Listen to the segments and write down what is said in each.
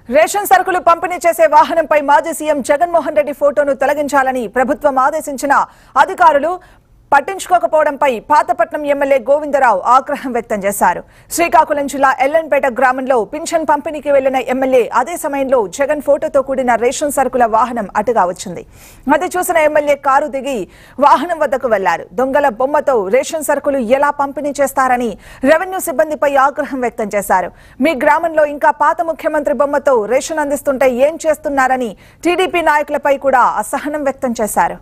Ration సరుకులు పంపిణీ చేసే వాహనంపై మాజీ సీఎం జగన్మోహన్ రెడ్డి ఫోటోను తొలగించాలని ప్రభుత్వం ఆదేశించిన అధికారులు పట్టించుకోకపోవడంపై పాతపట్నం ఎమ్మెల్యే గోవిందరావు ఆగ్రహం వ్యక్తం చేశారు శ్రీకాకుళం జిల్లా ఎల్ఎన్పేట గ్రామంలో పింఛన్ పంపిణీకి వెళ్లిన ఎమ్మెల్యే అదే సమయంలో జగన్ ఫోటోతో కూడిన రేషన్ సరుకుల వాహనం అటుగా వచ్చింది అది చూసిన ఎమ్మెల్యే కారు దిగి వాహనం వద్దకు వెళ్లారు దొంగల బొమ్మతో రేషన్ సరుకులు ఎలా పంపిణీ చేస్తారని రెవెన్యూ సిబ్బందిపై ఆగ్రహం వ్యక్తం చేశారు మీ గ్రామంలో ఇంకా పాత ముఖ్యమంత్రి బొమ్మతో రేషన్ అందిస్తుంటే ఏం చేస్తున్నారని టీడీపీ నాయకులపై కూడా అసహనం వ్యక్తం చేశారు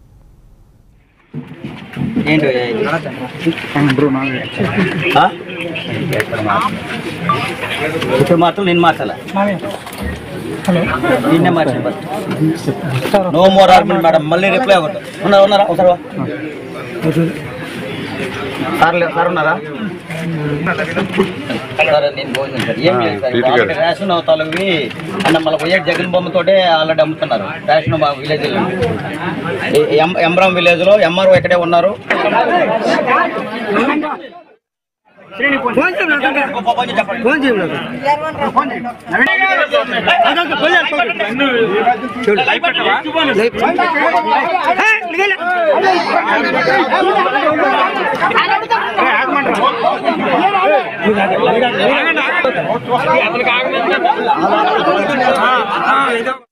ఏంటి ఆ? ఇప్పుడు మాత్రం నేను మాట్లాడాల నిన్నే మాట్లాడు నో మోర్ ఆర్గ్యుమెంట్ మేడం మళ్ళీ రిప్లై అవ్వద్దు ఉన్నారా ఉన్నారా ఒకసారి వా. సార్ లే- సార్ ఉన్నారా సార్ నేను భోజనం సార్ ఏం లేదు సార్ ఇప్పుడు ఆల్రెడీ రేషన్ అవుతాలవి అన్న మళ్ళీ పోయే జగన్ బొమ్మతోటే ఆల్రెడీ అమ్ముతున్నారు రేషన్ మా విలేజ్ ఎంబ్రామ్ విలేజ్ లో ఎంఆర్ఓ ఇక్కడే ఉన్నారు ఆగమంటారా